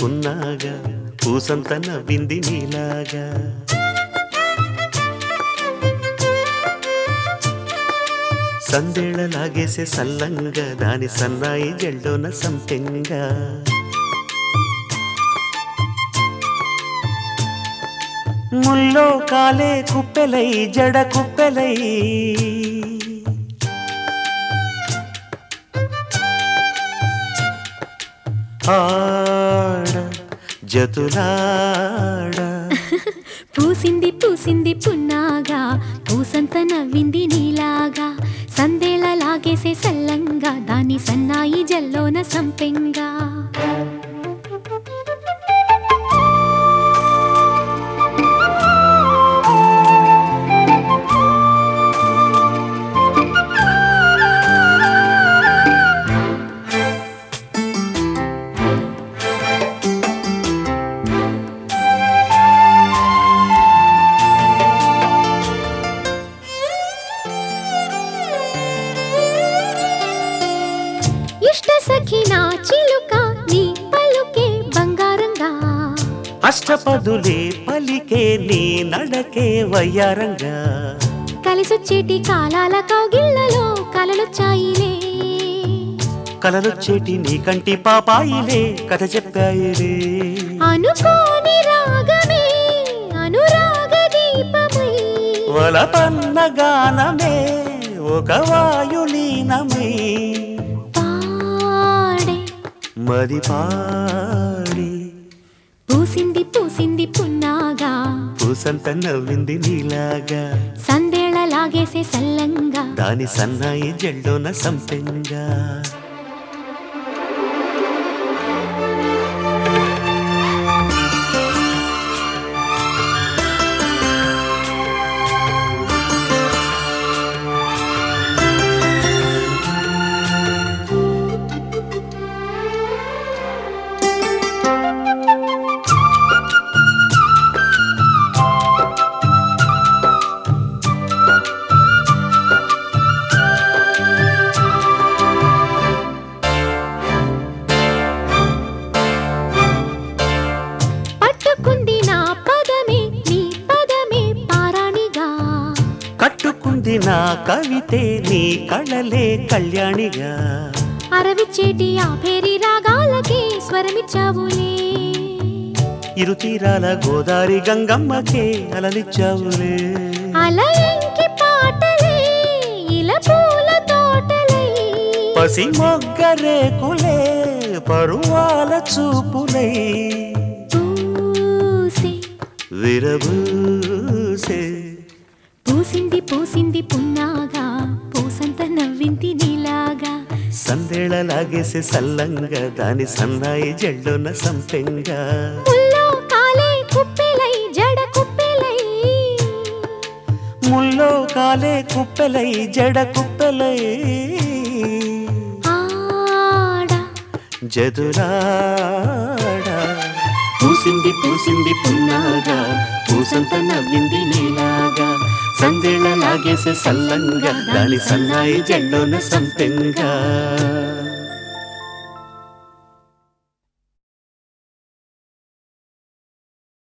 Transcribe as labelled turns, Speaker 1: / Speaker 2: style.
Speaker 1: పున్నాగా పూసంత నవ్వింది నీలాగా సందేళ లాగేసే సల్లంగా దాని సన్నాయి జల్లోన సంపెంగా ముల్లో కాలే కుప్పెలై జడ కుప్పెలై ఆడ జతులాడ
Speaker 2: పూసింది పూసింది పున్నాగా పూసంత నవ్వింది నీలాగా సందేళ లాగేసే సల్లంగా దాని సన్నాయి జల్లోన సంపెంగా ఇష్ట సఖినా చిలుక నీ పలుకే బంగారంగా
Speaker 1: అష్టపదులే పలికే నీ నడకే వయ్యారంగా
Speaker 2: కలిసొచ్చేటి కాలాల కౌగిళ్లలో కలలొచ్చాయిలే
Speaker 1: కలలొచ్చేటి నీ కంటి పాపాయిలే కథ చెప్పాయిలే
Speaker 2: అనుకోని రాగమే అనురాగ దీపమై
Speaker 1: వలపన్న గానమే ఒక వాయులీనమై
Speaker 2: పాడే
Speaker 1: మది పాడి
Speaker 2: పూసింది పూసింది పున్నాగా
Speaker 1: పూసంత నవ్వింది నీలాగా
Speaker 2: సందేళ లాగేసే సల్లంగా
Speaker 1: దాని సన్నాయి జల్లోన సంపెంగా
Speaker 2: పట్టుకుంది నా పదమే నీ పదమే పారాణిగా
Speaker 1: కట్టుకుంది నా కవితే నీ కళలే కళ్యాణిగా
Speaker 2: అరవిచ్చేటి ఆ పేరి రాగాలకే స్వరమిచ్చావులే
Speaker 1: ఇరు తీరాల గోదారి గంగమ్మకే అలలిచ్చావులే
Speaker 2: అలయంకి పాటలే ఇలా పూల తోటలై
Speaker 1: పసి మొగ్గ రేకులే పరువాల చూపులై
Speaker 2: పూసే
Speaker 1: విరబూసే
Speaker 2: పూసింది పూసింది పున్నాగా పూసంత నవ్వింది నీలాగా
Speaker 1: సందేళ లాగేసే సల్లంగా దాని సన్నాయి జల్లున సంపెంగా
Speaker 2: ముల్లో కాలే కుప్పెలై జడ కుప్పెలై
Speaker 1: ముల్లో కాలే కుప్పెలై జడ కుప్పెలై
Speaker 2: ఆడా
Speaker 1: జదురాడా పూసింది పూసింది పున్నాగా పూసంత నవ్వింది నీలాగా సందేళ లాగేసే సల్లంగా దాని సన్నాయి జల్లోన సంపెంగా